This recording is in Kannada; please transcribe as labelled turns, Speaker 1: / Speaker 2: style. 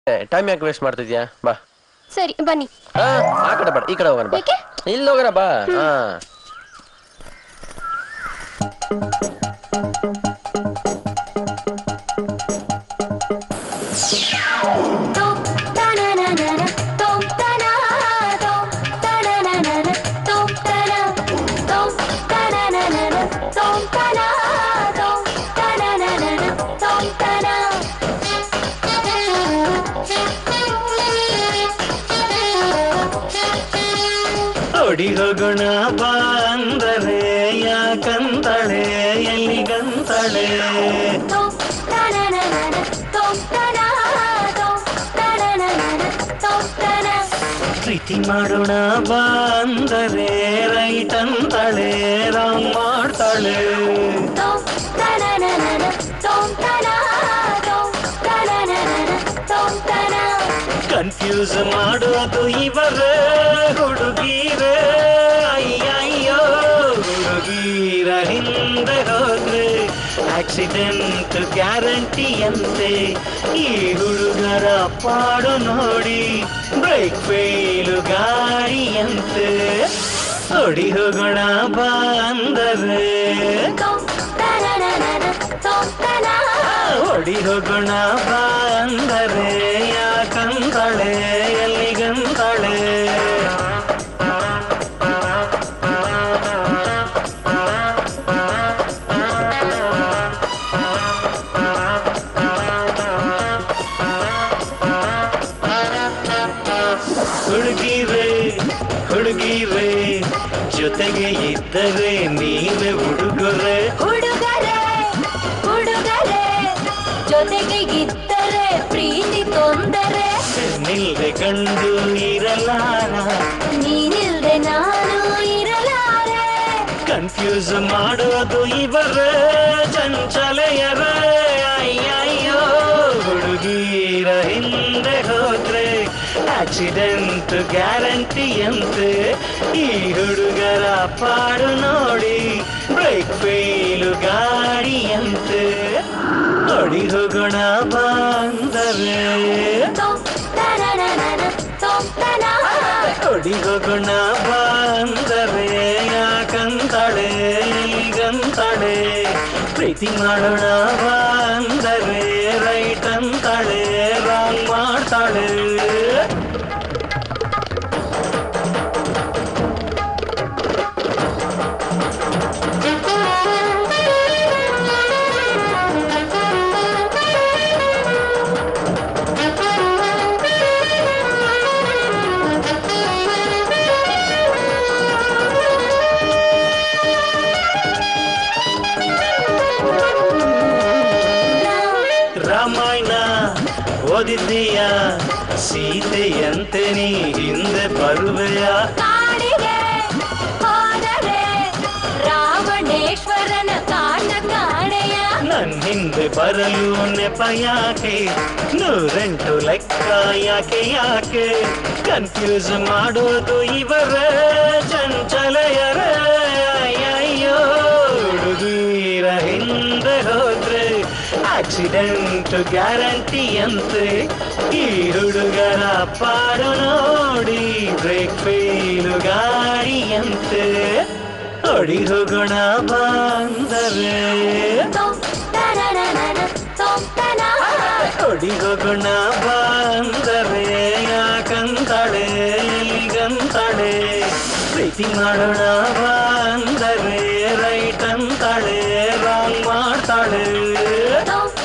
Speaker 1: ಟೈಮ್ ಯಾಕೆ ವೇಸ್ಟ್ ಮಾಡ್ತಿದ್ಯಾ ಬಾ
Speaker 2: ಸರಿ ಬನ್ನಿ
Speaker 1: ಆ, ಆ ಕಡೆ ಬೇಡ ಈ ಕಡೆ ಹೋಗೋಣ ಬಾ
Speaker 2: ಏಕೆ?
Speaker 1: ಇಲ್ಲಿ ಹೋಗೋಣ ಬಾ ಹಾ
Speaker 2: Tom, ta-na-na-na-na, tom, ta-na, tom, ta-na-na-na-na, tom, ta-na, tom, ta-na-na-na-na, tom, ta-na, tom, ta-na-na-na-na, tom, ta-na.
Speaker 3: ಓಡಿ ಹೋಗೋಣ ಬಾ ಅಂದರೆ ಯಾಕಂತಳೆ ಎಲ್ಲಿಗಂತಳೆ
Speaker 2: Tom, ta-na-na-na-na, tom, ta-na, tom, ta-na-na-na-na, tom, ta-na.
Speaker 3: ಪ್ರೀತಿ ಮಾಡೋಣ ಬಾ ಅಂದರೆ ರೈಟ್ ಅಂತಾಳೆ ರಾಂಗ್ ಮಾಡ್ತಾಳೆ
Speaker 2: Tom, ta-na-na-na-na, tom, ta-na, tom, ta-na-na-na-na, tom, ta-na.
Speaker 3: Confuse ಮಾಡೋದು ಇವರೇ ಹುಡುಗೀರೇ ಅಯ್ಯಯ್ಯೋ ಹುಡುಗೀರ ಹಿಂದೆ ಹೋದ್ರೆ ಆಕ್ಸಿಡೆಂಟ್ ಗ್ಯಾರಂಟಿ ಅಂತೆ ಈ ಹುಡುಗರ ಪಾಡು ನೋಡಿ ಬ್ರೇಕ್ ಫೇಲು ಗಾಡಿಯಂತೆ ಹೊಡಿ ಹೋಗೋಣ ಬಾ ಅಂದರೆ
Speaker 2: Tom, ta-na-na-na-na, tom, ta-na.
Speaker 3: ಹೊಡಿ ಹೋಗೋಣ ಬಾ ಅಂದರೆ ಯಾಕಂತಾಳೆ ಎಲ್ಲಿಗಂತಾಳೆ ಹುಡುಗಿರೆ ಹುಡುಗಿರೆ ಜೊತೆಗೆ ಇದ್ದರೆ ನೀವೇ ಹುಡುಗರೆ
Speaker 2: ಹುಡುಗರೇ ಹುಡುಗರೇ ಜೊತೆಗೆ ಇದ್ದರೆ ಪ್ರೀತಿ ತೊಂದರೆ
Speaker 3: ನಿಲ್ದೆ ಕಂಡು ಇರಲಾರ
Speaker 2: ನೀನಿಲ್ದೆ ನಾನು ಇರಲಾರೆ
Speaker 3: ಕನ್ಫ್ಯೂಸ್ ಮಾಡೋದು ಇವರೇ ಚಂಚಲೆಯರ ಅಯ್ಯಯ್ಯೋ ಹುಡುಗೀರ ಹಿಂದೆ ಹೋದ್ರೆ ಆಕ್ಸಿಡೆಂಟ್ ಗ್ಯಾರಂಟಿ ಅಂತೆ ಈ ಹುಡುಗರ ಪಾಡು ನೋಡಿ ಬ್ರೇಕ್ ಫೇಲು ಗಾಡಿಯಂತೆ ನೋಡಿ ಹೋಗೋಣ ಬಂದರೆ
Speaker 2: tom, ta-na-na-na-na, tom, ta-na.
Speaker 3: ಹೊಡಿ ಹೋಗೋಣ ಬಂದರೆ ಯಾಕಂತಾಳೆ ಈಗಂತಾಳೆ ಪ್ರೀತಿ ಮಾಡೋಣ ಬಂದರೆ ರೈಟ್ ಅಂತಾಳೆ ರಾಂಗ್ ಮಾಡ್ತಾಳೆ ರಾಮಾಯಣ ಓದಿದ್ದೀಯ ಸೀತೆಯಂತೆ ನೀ ಹಿಂದೆ ಬರುವೆಯ
Speaker 2: ಕಾಡಿಗೆ ಹೋದರೆ ರಾವಣೇಶ್ವರನ ಕಾಟ ಕಾಣೆಯ
Speaker 3: ನನ್ ಹಿಂದೆ ಬರಲು ನೆಪ ಯಾಕೆ ನೂರೆಂಟು ಲೆಕ್ಕ ಯಾಕೆ ಯಾಕೆ ಕನ್ಫ್ಯೂಸ್ ಮಾಡೋದು ಇವರೇ ಚಂಚಲೆಯರೇ ಅಯ್ಯಯ್ಯೋ ಹುಡುಗೀರ ಹಿಂದೆ ಹೋದ್ರೆ ಆಕ್ಸಿಡೆಂಟ್ ಗ್ಯಾರಂಟಿ ಅಂತೆ ಈ ಹುಡುಗರ ಪಾಡು ನೋಡಿ ಬ್ರೇಕ್ ಫೇಲು ಗಾಡಿಯಂತೆ ಹೊಡಿ ಹೋಗೋಣ ಬಂದರೆ
Speaker 2: tom, ta-na-na-na-na, tom, ta-na.
Speaker 3: ಹೊಡಿ ಹೋಗೋಣ ಬಂದರೆ ಯಾಕಂತಾಳೆ ಈಗಂತಾಳೆ ಪ್ರೀತಿ ಮಾಡೋಣ ಬಂದರೆ ರೈಟ್ ಅಂತಾಳೆ ರಾಂಗ್ ಮಾಡ್ತಾಳೆ
Speaker 2: tom,